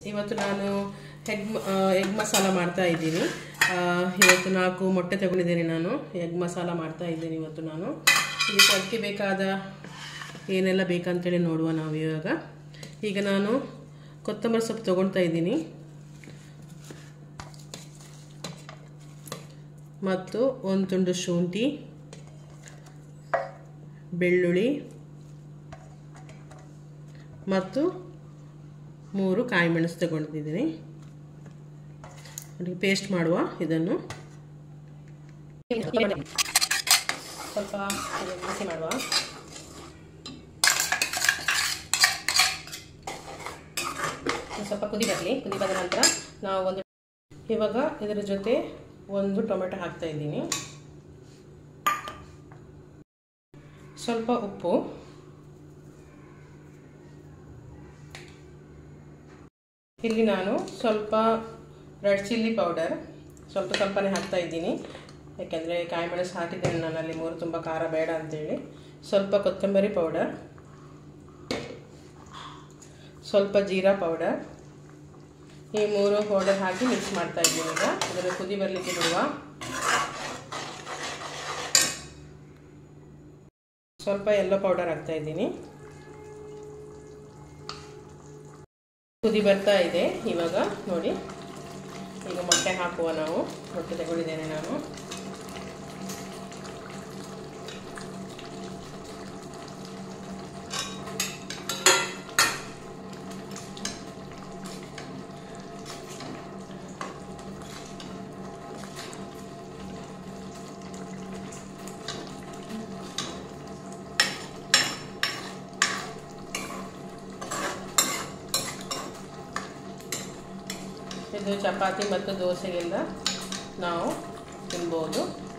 ಇವತ್ತು ನಾನು egg egg masala ಮಾಡ್ತಾ ಇದ್ದೀನಿ ಆ, ಇವತ್ತು ನಾಲ್ಕು ಮೊಟ್ಟೆ ತಗೊಂಡಿದ್ದೀನಿ ನಾನು ಎಗ್ ಮಸಾಲ ಮಾಡ್ತಾ ಇದ್ದೀನಿ ಇವತ್ತು ನಾನು ಇದಕ್ಕೆ ಅದಕ್ಕೆ ಬೇಕಾದ ಏನೆಲ್ಲ ಬೇಕಂತೇಳಿ ನೋಡುವ ನಾವು ಇವಾಗ ಈಗ ನಾನು ಕೊತ್ತಂಬರಿ ಸೊಪ್ಪು ತೊಗೊಳ್ತಾ ಇದ್ದೀನಿ ಮತ್ತು ಒಂದು ತುಂಡು ಶುಂಠಿ ಬೆಳ್ಳುಳ್ಳಿ ಮತ್ತು ಮೂರು ಕಾಯಿ ಮೆಣಸು ತಗೊಂಡಿದ್ದೀನಿ ಅದಕ್ಕೆ ಪೇಸ್ಟ್ ಮಾಡುವ ಇದನ್ನು ಸ್ವಲ್ಪ ಬಿಸಿ ಮಾಡುವ ಸ್ವಲ್ಪ ಕುದಿ ಬರಲಿ ಕುದಿ ಬಂದ ನಂತರ ನಾವು ಒಂದು ಇವಾಗ ಇದರ ಜೊತೆ ಒಂದು ಟೊಮೆಟೊ ಹಾಕ್ತಾ ಇದ್ದೀನಿ ಸ್ವಲ್ಪ ಉಪ್ಪು ಇಲ್ಲಿ ನಾನು ಸ್ವಲ್ಪ ರೆಡ್ ಚಿಲ್ಲಿ ಪೌಡರ್ ಸ್ವಲ್ಪ ಸ್ವಲ್ಪನೇ ಹಾಕ್ತಾ ಇದ್ದೀನಿ ಯಾಕೆಂದರೆ ಕಾಯಿ ಮೆಣಸು ಹಾಕಿದ್ದೇನೆ ನಾನು ಅಲ್ಲಿ ಮೂರು ತುಂಬ ಖಾರ ಬೇಡ ಅಂತೇಳಿ ಸ್ವಲ್ಪ ಕೊತ್ತಂಬರಿ ಪೌಡರ್ ಸ್ವಲ್ಪ ಜೀರಾ ಪೌಡರ್ ಈ ಮೂರು ಪೌಡರ್ ಹಾಕಿ ಮಿಕ್ಸ್ ಮಾಡ್ತಾ ಇದ್ದೀನಿ ಈಗ ಅದನ್ನು ಕುದಿ ಬರಲಿಕ್ಕೆ ಬಿಡುವ ಸ್ವಲ್ಪ ಎಲ್ಲೋ ಪೌಡರ್ ಹಾಕ್ತಾ ಇದ್ದೀನಿ ಕುದಿ ಬರ್ತಾ ಇದೆ ಇವಾಗ ನೋಡಿ ಈಗ ಮೊಟ್ಟೆ ಹಾಕುವ ನಾವು ಮೊಟ್ಟೆ ತಗೊಂಡಿದ್ದೇನೆ ನಾನು ಇದು ಚಪಾತಿ ಮತ್ತು ದೋಸೆಗೆಲ್ಲ ನಾವು ತಿನ್ಬೋದು